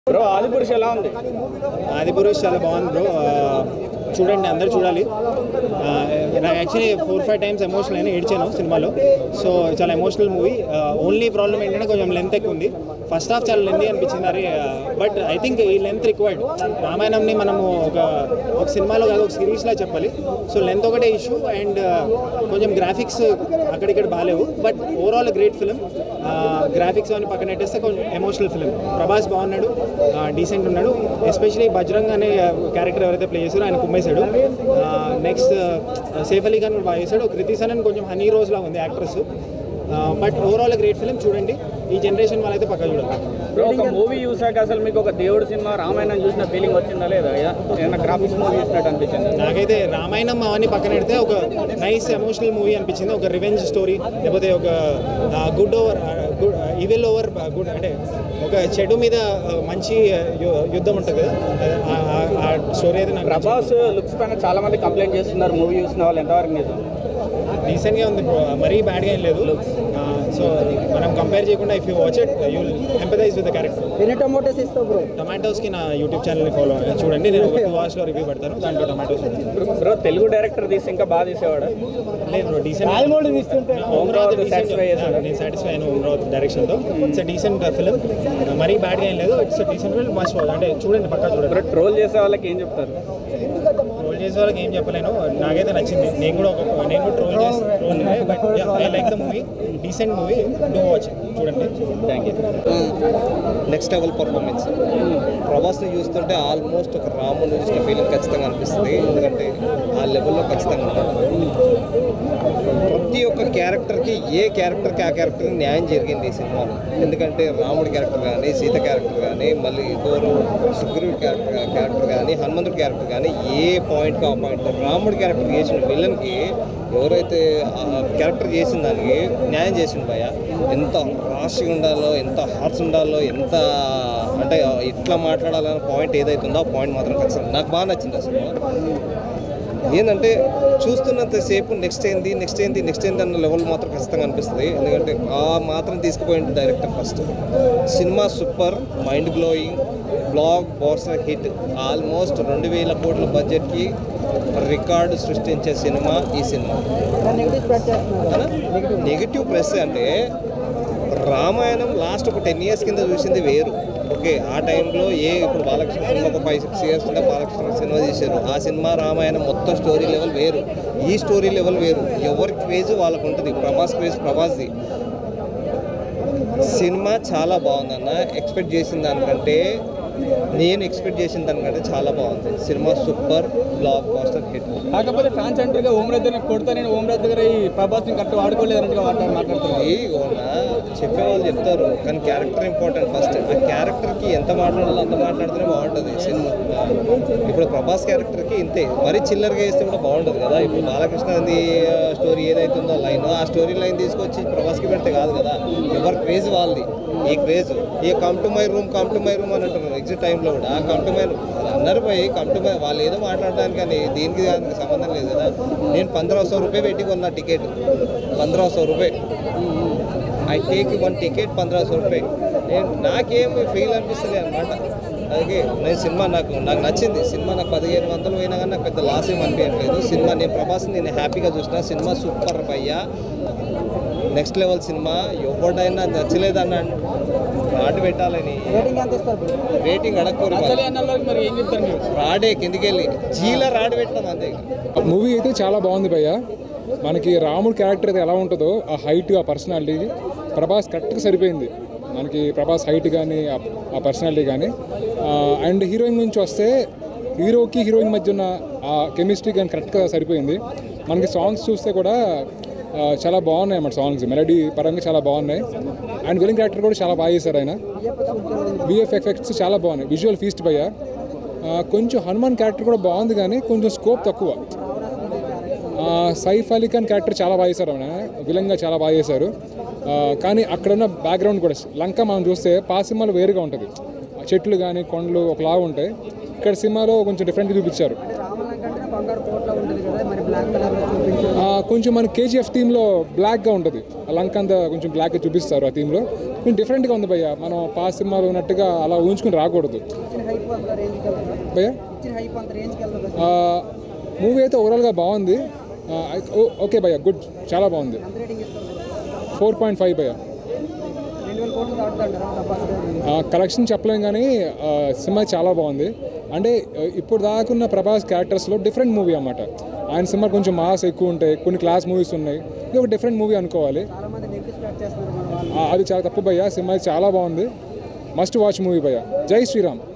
Bro Adipurush ఎలా ఉంది ఆదిపురుష్ చాలా బాగుంది బ్రో ఆ, చూడండి అందరు చూడాలి ఆ, నాకు actually four five times emotional అయినా ఏడ్చాను సినిమాలో సో చాలా ఎమోషనల్ మూవీ ఓన్లీ ప్రాబ్లం ఏంటంటే కొంచెం లెంత్ ఎక్కువ ఉంది ఫస్ట్ హాఫ్ చాలా లెంతీ అనిపించింది అరే బట్ ఐ థింక్ ఈ లెంత్ రిక్వైర్డ్ రామాయణంని మనము ఒక ఒక సినిమాలో కాదు ఒక సిరీస్లా చెప్పాలి సో లెంత్ ఒకటే ఇష్యూ అండ్ కొంచెం గ్రాఫిక్స్ అక్కడిక్కడ బాగాలేవు but overall great film graphics అని పక్కన పెట్టేస్తే కొంచెం ఎమోషనల్ ఫిలిం ప్రభాస్ బాగున్నాడు డీసెంట్ ఉన్నాడు ఎస్పెషలీ బజరంగ్ అనే క్యారెక్టర్ ఎవరైతే ప్లే చేశారో ఆయన కుమ్మేశాడు నెక్స్ట్ సేఫ్ అలీ ఖాన్ కూడా బాగా చేశాడు కృతి సనన్ కొంచెం హనీ రోజ్ లా ఉంది actress but overall great film చూడండి ఈ జనరేషన్ వాళ్ళైతే పక్క చూడాలి బ్రో ఒక మూవీ చూసాక అసలు మీకు ఒక దేవుడు సినిమా రామాయణం చూసిన ఫీలింగ్ వచ్చిందా లేదా ఏదైనా గ్రాఫిక్స్ మూవీ చూసినట్టు అనిపించింది నాకైతే రామాయణం అవన్నీ పక్కన పెడితే ఒక నైస్ ఎమోషనల్ మూవీ అనిపించింది ఒక రివెంజ్ స్టోరీ లేకపోతే ఒక good over good evil over good అంటే ఒక చెడు మీద ఆ, మంచి యు- యుద్ధం ఉంటుంది కదా ఆ- ఆ- ఆ స్టోరీ అయితే నాకు ప్రభాస్ లుక్స్ పైన చాలా మంది కంప్లైంట్ చేస్తున్నారు మూవీ చూసిన వాళ్ళు ఎంతవరకు నిజం డీసెంట్గా ఉంది bro. మరీ బ్యాడ్గా ఏం లేదు సో మనం కంపేర్ చేయకుండా if you watch it you empathize with the character ఎన్ని టొమాటోస్ ఇస్తావు బ్రో టమాటోస్కి నా యూట్యూబ్ ఛానల్ని ఫాలో చూడండి నేను ఒక టూ అవర్స్లో రివ్యూ పెడతాను దాంట్లో టమాటోస్ బ్రో తెలుగు డైరెక్టర్ తీసి ఇంకా బాగా తీసేవాడు లేదు బ్రో డీసెంట్ రాయమోడి తీస్తుంటే ఓమరావతి satisfy చేశాడా? నేను సాటిస్ఫై అయిన ఓమరావతి డైరెక్షన్తో ఇట్స్ డీసెంట్ ఫిలిం మరీ బ్యాడ్గా ఏం లేదు ఇట్స్ డీసెంట్ ఫిల్మ్ మస్ట్ అంటే చూడండి పక్కా చూడండి బ్రో ట్రోల్ చేసే వాళ్ళకి ఏం చెప్తారు ట్రోల్ చేసే వాళ్ళకి ఏం చెప్పలేను నాకైతే నచ్చింది నేను కూడా ఒక నేను కూడా ట్రోల్ చేసి troll but I like the movie decent movie do watch చూడండి thank you next level performance ప్రభాస్ని చూస్తుంటే ఆల్మోస్ట్ ఒక రాముని చూసిన ఫీలింగ్ ఖచ్చితంగా అనిపిస్తుంది ఎందుకంటే ఆ లెవెల్లో ఖచ్చితంగా ఉంటాడు ప్రతి ఒక్క క్యారెక్టర్కి ఏ క్యారెక్టర్కి ఆ క్యారెక్టర్కి న్యాయం జరిగింది ఈ సినిమాలో ఎందుకంటే రాముడి క్యారెక్టర్ కానీ సీత క్యారెక్టర్ కానీ మళ్ళీ ఇంకోరు సుగ్రీవుడి క్యారెక్టర్ క్యారెక్టర్ కానీ హనుమంతుడి క్యారెక్టర్ కానీ ఏ పాయింట్కి ఆ పాయింట్ రాముడి క్యారెక్టర్ చేసిన విలన్కి ఎవరైతే ఆ క్యారెక్టర్ చేసిన దానికి న్యాయం చేసిన భయ ఎంత రాష్గా ఉండాలో ఎంత హార్ట్స్ ఉండాలో ఎంత అంటే ఇట్లా మాట్లాడాలన్న పాయింట్ ఏదైతే ఉందో ఆ పాయింట్ మాత్రం ఖచ్చితంగా నాకు బాగా నచ్చింది అసలు ఏంటంటే చూస్తున్నంతసేపు నెక్స్ట్ ఏంది నెక్స్ట్ ఏంది నెక్స్ట్ ఏంది అన్న లెవెల్ మాత్రం ఖచ్చితంగా అనిపిస్తుంది ఎందుకంటే ఆ మాత్రం తీసుకుపోయింది డైరెక్టర్ ఫస్ట్ సినిమా super mind blowing blockbuster hit almost రెండు వేల కోట్ల బడ్జెట్కి రికార్డు సృష్టించే సినిమా ఈ సినిమా నెగిటివ్ స్ప్రెడ్ చేస్తున్నారు నెగిటివ్ ప్రెస్ అంటే రామాయణం లాస్ట్ ఒక టెన్ ఇయర్స్ కింద చూసింది వేరు ఓకే ఆ టైంలో ఏ ఇప్పుడు బాలకృష్ణ సినిమా ఒక ఫైవ్ సిక్స్ ఇయర్స్ కింద బాలకృష్ణ సినిమా తీశారు ఆ సినిమా రామాయణం మొత్తం స్టోరీ లెవెల్ వేరు ఈ స్టోరీ లెవెల్ వేరు ఎవరి క్రేజ్ వాళ్ళకు ఉంటుంది ప్రభాస్ క్రేజ్ ప్రభాస్ది సినిమా చాలా బాగుందన్న ఎక్స్పెక్ట్ చేసిన దానికంటే నేను ఎక్స్పెక్ట్ చేసిన దానికంటే చాలా బాగుంది సినిమా సూపర్ బ్లాక్ బాస్టర్ హిట్ కాకపోతే ఫ్యాన్స్ అంటారుగా ఓమరాజ్ దగ్గర కొడతా నేను ఓమరాజ్ దగ్గర ఈ ప్రభాస్ని కరెక్ట్ వాడుకోలేదు అన్నట్టుగా మాట్లాడు మాట్లాడుతున్నారు ఇది ఓనా చెప్పేవాళ్ళు చెప్తారు కానీ క్యారెక్టర్ ఇంపార్టెంట్ ఫస్ట్ ఆ క్యారెక్టర్కి ఎంత మాట్లాడాలో అంత మాట్లాడితేనే బాగుంటుంది సినిమా ఇప్పుడు ప్రభాస్ క్యారెక్టర్కి ఇంతే మరీ చిల్లరగా వేస్తే కూడా బాగుంటుంది కదా ఇప్పుడు బాలకృష్ణది స్టోరీ ఏదైతుందో లైన్ ఆ స్టోరీ లైన్ తీసుకొచ్చి ప్రభాస్కి పెడితే కాదు కదా ఎవరి క్రేజ్ వాళ్ళది ఈ క్రేజ్ ఈ come to my room come to my room అని అంటున్నారు ఎగ్జిట్ టైంలో కూడా కమ్ టు మై రూమ్ అందరూ పోయి కమ్ టు మై వాళ్ళు ఏదో మాట్లాడడానికి కానీ దీనికి దానికి సంబంధం లేదు కదా నేను పంద్రహ సో రూపాయ పెట్టి కొన్నా టికెట్ పంద్రహ సో రూపాయ ఐ టేక్ వన్ టికెట్ పంద్రహ సో రూపాయ నేను నాకేం ఫీల్ అనిపిస్తుంది అనమాట అలాగే నేను సినిమా నాకు నాకు నచ్చింది సినిమా నాకు పదిహేను వందలు పోయినా కానీ నాకు పెద్ద లాస్ ఏం అనిపించట్లేదు సినిమా నేను ప్రభాస్ నేను హ్యాపీగా చూసిన సినిమా సూపర్ భయ్యా నెక్స్ట్ లెవెల్ సినిమా ఎవడైనా నచ్చలేదన్న రాడ్ పెట్టాలని రేటింగ్ ఎంత ఇస్తారు బ్రో రేటింగ్ అడగకూడదు నచ్చలే అన్న వాళ్ళకి మరి ఏం చెప్తారు మీరు రాడే కిందికెళ్ళి జీల రాడ్ పెట్టడం అంతే మూవీ అయితే చాలా బాగుంది భయ్య మనకి రాముడు క్యారెక్టర్ అయితే ఎలా ఉంటుందో ఆ హైట్ ఆ పర్సనాలిటీ ప్రభాస్ కరెక్ట్గా సరిపోయింది మనకి ప్రభాస్ హైట్ కానీ ఆ పర్సనాలిటీ కానీ అండ్ హీరోయిన్ నుంచి వస్తే హీరోకి హీరోయిన్ మధ్య ఉన్న ఆ కెమిస్ట్రీ కానీ కరెక్ట్గా సరిపోయింది మనకి సాంగ్స్ చూస్తే కూడా ఆ, చాలా బాగున్నాయి అన్నమాట సాంగ్స్ మెలడీ పరంగా చాలా బాగున్నాయి అండ్ విలన్ క్యారెక్టర్ కూడా చాలా బాగా చేశారు ఆయన విఎఫ్ ఎఫెక్ట్స్ చాలా బాగున్నాయి విజువల్ ఫీస్ట్ భయ్య ఆ, కొంచెం హనుమాన్ క్యారెక్టర్ కూడా బాగుంది కానీ కొంచెం స్కోప్ తక్కువ ఆ, సైఫ్ అలీ ఖాన్ క్యారెక్టర్ చాలా బాగా చేశారు ఆయన విలంగా చాలా బాగా చేశారు ఆ, కానీ అక్కడ ఉన్న బ్యాక్గ్రౌండ్ కూడా లంక మనం చూస్తే పా సినిమాలో వేరుగా ఉంటుంది ఆ చెట్లు కానీ కొండలు ఒకలాగా ఉంటాయి ఇక్కడ సినిమాలో కొంచెం డిఫరెంట్గా చూపించారు రామన్న కంటే బంగారు కోట్ల ఉంటుంది కదా మరి బ్లాక్ కలర్ లో చూపించారు ఆ, కొంచెం మన కేజీఎఫ్ థీమ్లో బ్లాక్గా ఉంటుంది ఆ లంక అంతా కొంచెం బ్లాక్గా చూపిస్తారు ఆ థీమ్లో కొంచెం డిఫరెంట్గా ఉంది భయ్య మనం పాస్ సినిమాలో ఉన్నట్టుగా అలా ఊహించుకుని రాకూడదు ఇచ్చిన హైప్ అంత రేంజ్కి వెళ్తుందా భయ్య ఇచ్చిన హైప్ అంత రేంజ్కి వెళ్తుందా మూవీ అయితే ఓవరాల్గా బాగుంది ఆ, ఓ- ఓకే భయ్య గుడ్ చాలా బాగుంది ఎంత రేటింగ్ ఇస్తారు ఫోర్ పాయింట్ ఫైవ్ భయ్య రెండు వేల కోట్లు దాటుతుంటారా ప్రభాస్ గారు కలెక్షన్ చెప్పలేం కానీ ఆ, సినిమా చాలా బాగుంది అంటే ఆ, ఇప్పుడు దాకున్న ప్రభాస్ క్యారెక్టర్స్లో డిఫరెంట్ మూవీ అన్నమాట ఆయన సినిమా కొంచెం మాస్ ఎక్కువ ఉంటాయి కొన్ని క్లాస్ మూవీస్ ఉన్నాయి ఇది ఒక డిఫరెంట్ మూవీ అనుకోవాలి చాలా మంది నెగిటివ్ స్ప్రెడ్ చేస్తున్నారు మన వాళ్ళు ఆ, అది చాలా తప్పు భయ్య సినిమా చాలా బాగుంది మస్ట్ వాచ్ మూవీ భయ్య జై శ్రీరామ్